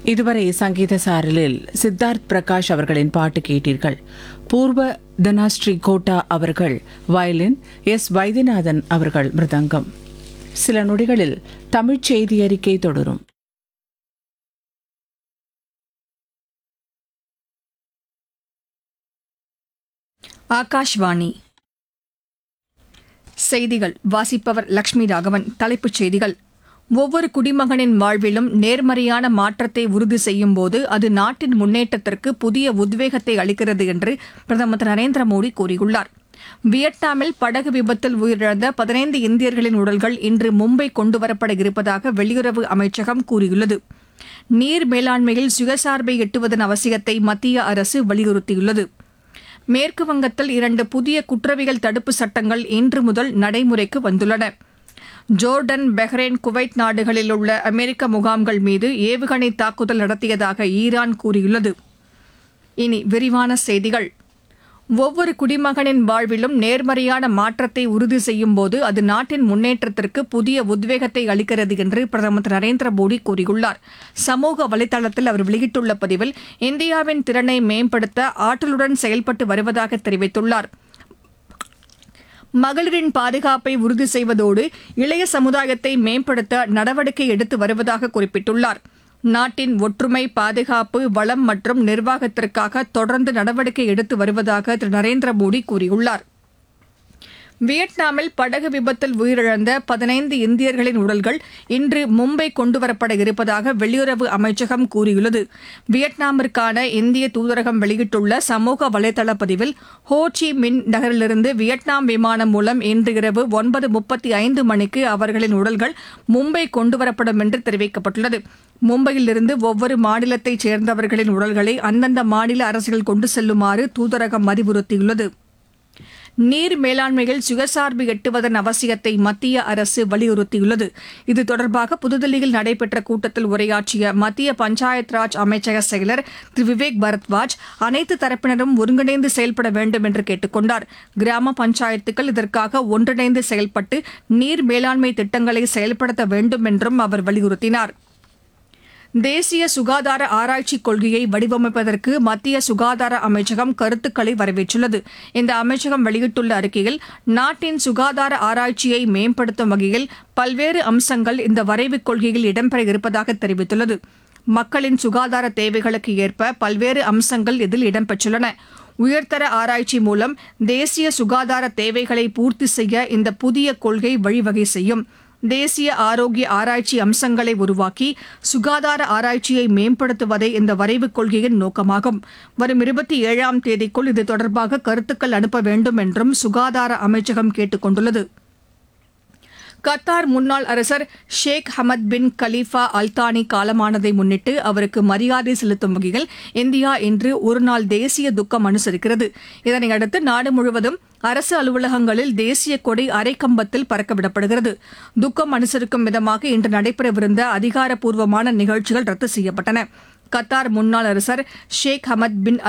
இதுவரை சங்கீத சாரலில் சித்தார்த் பிரகாஷ் அவர்களின் பாட்டு கேட்டீர்கள் பூர்வ தனாஸ்ரீ கோட்டா அவர்கள் வயலின் எஸ் வைத்தியநாதன் அவர்கள் மிருதங்கம் சில நொடிகளில் தமிழ்ச் செய்தி அறிக்கை தொடரும் ஆகாஷ்வாணி செய்திகள் வாசிப்பவர் லட்சுமி ராகவன் தலைப்புச் செய்திகள் ஒவ்வொரு குடிமகனின் வாழ்விலும் நேர்மறையான மாற்றத்தை உறுதி செய்யும் போது அது நாட்டின் முன்னேற்றத்திற்கு புதிய உத்வேகத்தை அளிக்கிறது என்று பிரதமர் திரு நரேந்திர மோடி கூறியுள்ளார் வியட்நாமில் படகு விபத்தில் உயிரிழந்த பதினைந்து இந்தியர்களின் உடல்கள் இன்று மும்பை கொண்டுவரப்பட இருப்பதாக வெளியுறவு அமைச்சகம் கூறியுள்ளது நீர் மேலாண்மையில் சுயசார்பை எட்டுவதன் அவசியத்தை மத்திய அரசு வலியுறுத்தியுள்ளது மேற்கு வங்கத்தில் இரண்டு புதிய குற்றவியல் தடுப்பு சட்டங்கள் இன்று முதல் நடைமுறைக்கு வந்துள்ளன ஜோர்டன் பஹ்ரைன் குவைத் நாடுகளில் உள்ள அமெரிக்க முகாம்கள் மீது ஏவுகணை தாக்குதல் நடத்தியதாக ஈரான் கூறியுள்ளது இனி விரிவான செய்திகள் ஒவ்வொரு குடிமகனின் வாழ்விலும் நேர்மறையான மாற்றத்தை உறுதி செய்யும் போது அது நாட்டின் முன்னேற்றத்திற்கு புதிய உத்வேகத்தை அளிக்கிறது என்று பிரதமர் திரு நரேந்திர மோடி கூறியுள்ளார் சமூக வலைதளத்தில் அவர் வெளியிட்டுள்ள பதிவில் இந்தியாவின் திறனை மேம்படுத்த ஆற்றலுடன் செயல்பட்டு வருவதாக தெரிவித்துள்ளார் மகளிரின் பாதுகாப்பை உறுதி செய்வதோடு இளைய சமுதாயத்தை மேம்படுத்த நடவடிக்கை எடுத்து வருவதாக குறிப்பிட்டுள்ளார் நாட்டின் ஒற்றுமை பாதுகாப்பு வளம் மற்றும் நிர்வாகத்திற்காக தொடர்ந்து நடவடிக்கை எடுத்து வருவதாக திரு நரேந்திர மோடி கூறியுள்ளார் வியட்நாமில் படகு விபத்தில் உயிரிழந்த பதினைந்து இந்தியர்களின் உடல்கள் இன்று மும்பை கொண்டுவரப்பட இருப்பதாக வெளியுறவு அமைச்சகம் கூறியுள்ளது வியட்நாமிற்கான இந்திய தூதரகம் வெளியிட்டுள்ள சமூக வலைதள பதிவில் ஹோ சி மின் நகரிலிருந்து வியட்நாம் விமானம் மூலம் இன்று இரவு ஒன்பது முப்பத்தி ஐந்து மணிக்கு அவர்களின் உடல்கள் மும்பை கொண்டுவரப்படும் என்று தெரிவிக்கப்பட்டுள்ளது மும்பையிலிருந்து ஒவ்வொரு மாநிலத்தைச் சேர்ந்தவர்களின் உடல்களை அந்தந்த மாநில அரசுகள் கொண்டு செல்லுமாறு தூதரகம் அறிவுறுத்தியுள்ளது நீர் மேலாண்மையில் சுயசார்பு எட்டுவதன் அவசியத்தை மத்திய அரசு வலியுறுத்தியுள்ளது இது தொடர்பாக புதுதில்லியில் நடைபெற்ற கூட்டத்தில் உரையாற்றிய மத்திய பஞ்சாயத் ராஜ் அமைச்சக செயலர் திரு விவேக் பரத்வாஜ் அனைத்து தரப்பினரும் ஒருங்கிணைந்து செயல்பட வேண்டும் என்று கேட்டுக் கொண்டார் கிராம பஞ்சாயத்துக்கள் இதற்காக ஒன்றிணைந்து செயல்பட்டு நீர் மேலாண்மை திட்டங்களை செயல்படுத்த வேண்டும் என்றும் அவர் வலியுறுத்தினார் தேசிய சுகாதார ஆராய்ச்சி கொள்கையை வடிவமைப்பதற்கு மத்திய சுகாதார அமைச்சகம் கருத்துக்களை வரவேற்றுள்ளது இந்த அமைச்சகம் வெளியிட்டுள்ள அறிக்கையில் நாட்டின் சுகாதார ஆராய்ச்சியை மேம்படுத்தும் வகையில் பல்வேறு அம்சங்கள் இந்த வரைவுக் கொள்கையில் இடம்பெற இருப்பதாக தெரிவித்துள்ளது மக்களின் சுகாதார தேவைகளுக்கு ஏற்ப பல்வேறு அம்சங்கள் இதில் இடம்பெற்றுள்ளன உயர்தர ஆராய்ச்சி மூலம் தேசிய சுகாதார தேவைகளை பூர்த்தி செய்ய இந்த புதிய கொள்கை வழிவகை செய்யும் தேசிய ஆரோக்கிய ஆராய்ச்சி அம்சங்களை உருவாக்கி சுகாதார ஆராய்ச்சியை மேம்படுத்துவதே இந்த வரைவுக் கொள்கையின் நோக்கமாகும் வரும் இருபத்தி ஏழாம் தேதிக்குள் இது தொடர்பாக கருத்துக்கள் அனுப்ப வேண்டும் என்றும் சுகாதார அமைச்சகம் கேட்டுக் கொண்டுள்ளது கத்தார் முன்னாள் அரசர் ஷேக் ஹமத் பின் கலீஃபா அல்தானி காலமானதை முன்னிட்டு அவருக்கு மரியாதை செலுத்தும் வகையில் இந்தியா இன்று ஒருநாள் தேசிய துக்கம் அனுசரிக்கிறது இதனையடுத்து நாடு முழுவதும் அரசு அலுவலகங்களில் தேசிய கொடி அரைக்கம்பத்தில் பறக்கவிடப்படுகிறது துக்கம் அனுசரிக்கும் விதமாக இன்று நடைபெறவிருந்த அதிகாரப்பூர்வமான நிகழ்ச்சிகள் ரத்து செய்யப்பட்டன கத்தார் முன்னாள் அரசர் ஷேக் ஹமத் பின்